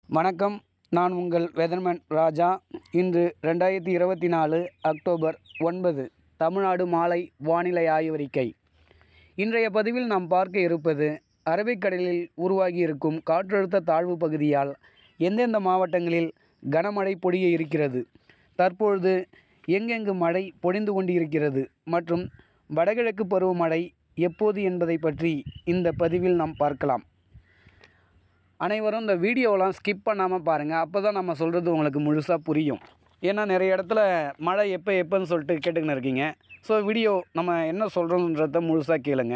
வணக்கம் நான் உங்கள் வெதர்மேன் ராஜா இன்று ரெண்டாயிரத்தி இருபத்தி நாலு அக்டோபர் ஒன்பது தமிழ்நாடு மாலை வானிலை ஆய்வறிக்கை இன்றைய பதிவில் நாம் பார்க்க இருப்பது அரபிக்கடலில் உருவாகி இருக்கும் காற்றழுத்த தாழ்வு பகுதியால் எந்தெந்த மாவட்டங்களில் கனமழை பொழிய இருக்கிறது தற்பொழுது எங்கெங்கு மழை பொழிந்து கொண்டிருக்கிறது மற்றும் வடகிழக்கு பருவமழை எப்போது என்பதை பற்றி இந்த பதிவில் நாம் பார்க்கலாம் அனைவரும் இந்த வீடியோவெலாம் ஸ்கிப் பண்ணாமல் பாருங்கள் அப்போ தான் நம்ம சொல்கிறது உங்களுக்கு முழுசாக புரியும் ஏன்னா நிறைய இடத்துல மழை எப்போ எப்போன்னு சொல்லிட்டு கேட்டுக்கின்னு இருக்கீங்க ஸோ வீடியோ நம்ம என்ன சொல்கிறோன்றத முழுசாக கேளுங்க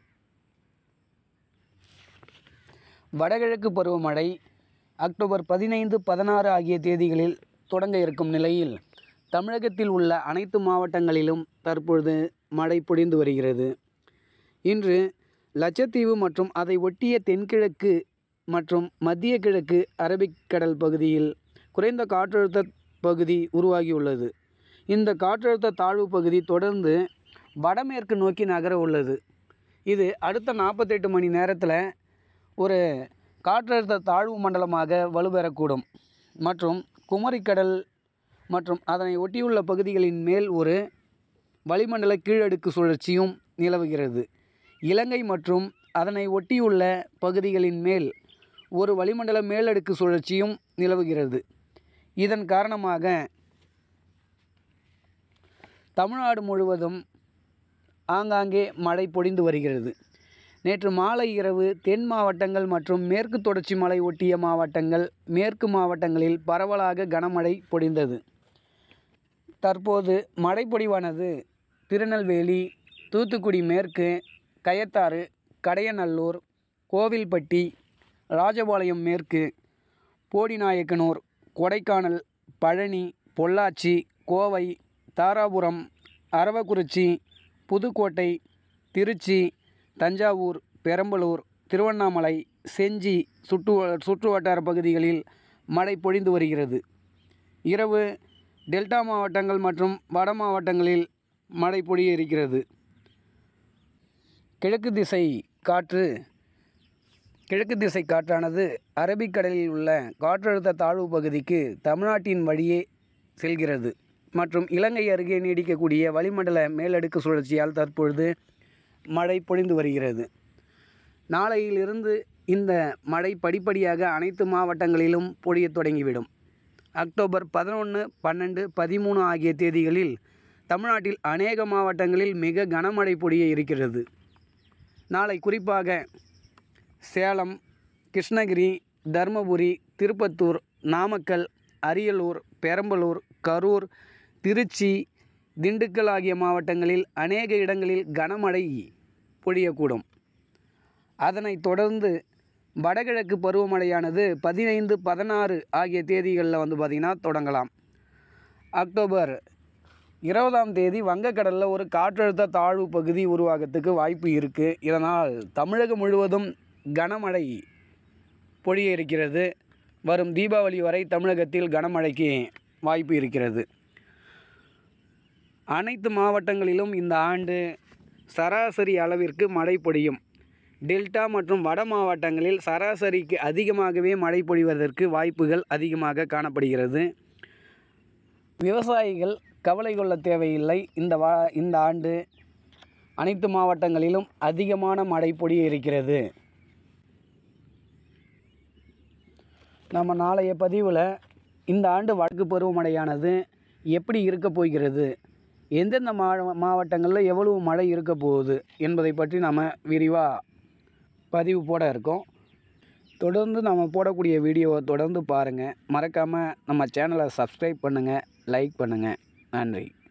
வடகிழக்கு பருவமழை அக்டோபர் பதினைந்து பதினாறு ஆகிய தேதிகளில் தொடங்க இருக்கும் நிலையில் தமிழகத்தில் உள்ள அனைத்து மாவட்டங்களிலும் தற்பொழுது மழை பொழிந்து வருகிறது இன்று லட்சத்தீவு மற்றும் அதை ஒட்டிய தென்கிழக்கு மற்றும் மத்திய கிழக்கு அரபிக்கடல் பகுதியில் குறைந்த காற்றழுத்த பகுதி உருவாகியுள்ளது இந்த காற்றழுத்த தாழ்வு பகுதி தொடர்ந்து வடமேற்கு நோக்கி நகர உள்ளது இது அடுத்த நாற்பத்தெட்டு மணி நேரத்தில் ஒரு காற்றழுத்த தாழ்வு மண்டலமாக வலுப்பெறக்கூடும் மற்றும் குமரிக்கடல் மற்றும் அதனை ஒட்டியுள்ள பகுதிகளின் மேல் ஒரு வளிமண்டல கீழடுக்கு சுழற்சியும் நிலவுகிறது இலங்கை மற்றும் அதனை ஒட்டியுள்ள பகுதிகளின் மேல் ஒரு வளிமண்டல மேலடுக்கு சுழற்சியும் நிலவுகிறது இதன் காரணமாக தமிழ்நாடு முழுவதும் ஆங்காங்கே மழை பொழிந்து வருகிறது நேற்று மாலை இரவு தென் மாவட்டங்கள் மற்றும் மேற்கு தொடர்ச்சி மலை ஒட்டிய மாவட்டங்கள் மேற்கு மாவட்டங்களில் பரவலாக கனமழை பொழிந்தது தற்போது மழைப்பொழிவானது திருநெல்வேலி தூத்துக்குடி மேற்கு கயத்தாறு கடையநல்லூர் கோவில்பட்டி ராஜபாளையம் மேற்கு போடிநாயக்கனூர் கொடைக்கானல் பழனி பொள்ளாச்சி கோவை தாராபுரம் அரவக்குறிச்சி புதுக்கோட்டை திருச்சி தஞ்சாவூர் பெரம்பலூர் திருவண்ணாமலை செஞ்சி சுற்று சுற்று வட்டார பகுதிகளில் மழை பொழிந்து வருகிறது இரவு டெல்டா மாவட்டங்கள் மற்றும் வட மாவட்டங்களில் மழை பொழிய இருக்கிறது கிழக்கு திசை காற்று கிழக்கு திசை காற்றானது அரபிக்கடலில் உள்ள காற்றழுத்த தாழ்வு பகுதிக்கு தமிழ்நாட்டின் வழியே செல்கிறது மற்றும் இலங்கை அருகே நீடிக்கக்கூடிய வளிமண்டல மேலடுக்கு சுழற்சியால் தற்பொழுது மழை பொழிந்து வருகிறது நாளையிலிருந்து இந்த மழை படிப்படியாக அனைத்து மாவட்டங்களிலும் பொழியத் தொடங்கிவிடும் அக்டோபர் பதினொன்று பன்னெண்டு பதிமூணு ஆகிய தேதிகளில் தமிழ்நாட்டில் அநேக மாவட்டங்களில் மிக கனமழை பொழிய இருக்கிறது நாளை குறிப்பாக சேலம் கிருஷ்ணகிரி தருமபுரி திருப்பத்தூர் நாமக்கல் அரியலூர் பெரம்பலூர் கரூர் திருச்சி திண்டுக்கல் ஆகிய மாவட்டங்களில் அநேக இடங்களில் கனமழை பொழியக்கூடும் அதனைத் தொடர்ந்து வடகிழக்கு பருவமழையானது பதினைந்து பதினாறு ஆகிய தேதிகளில் வந்து பார்த்திங்கன்னா தொடங்கலாம் அக்டோபர் இருபதாம் தேதி வங்கக்கடலில் ஒரு காற்றழுத்த தாழ்வு பகுதி உருவாகத்துக்கு வாய்ப்பு இருக்குது இதனால் தமிழகம் முழுவதும் கனமழை பொழிய இருக்கிறது வரும் தீபாவளி வரை தமிழகத்தில் கனமழைக்கு வாய்ப்பு இருக்கிறது அனைத்து மாவட்டங்களிலும் இந்த ஆண்டு சராசரி அளவிற்கு மழை பொழியும் டெல்டா மற்றும் வட மாவட்டங்களில் சராசரிக்கு அதிகமாகவே மழை பொழிவதற்கு வாய்ப்புகள் அதிகமாக காணப்படுகிறது விவசாயிகள் கவலை கொள்ள தேவையில்லை இந்த வா இந்த ஆண்டு அனைத்து மாவட்டங்களிலும் அதிகமான மழை பொழிய இருக்கிறது நம்ம நாளைய பதிவில் இந்த ஆண்டு வடக்கு பருவமழையானது எப்படி இருக்க போகிறது எந்தெந்த மா மாவட்டங்களில் எவ்வளவு மழை இருக்க போகுது என்பதை பற்றி நம்ம விரிவாக பதிவு போட இருக்கோம் தொடர்ந்து நம்ம போடக்கூடிய வீடியோவை தொடர்ந்து பாருங்கள் மறக்காமல் நம்ம சேனலை சப்ஸ்கிரைப் பண்ணுங்கள் லைக் பண்ணுங்கள் நன்றி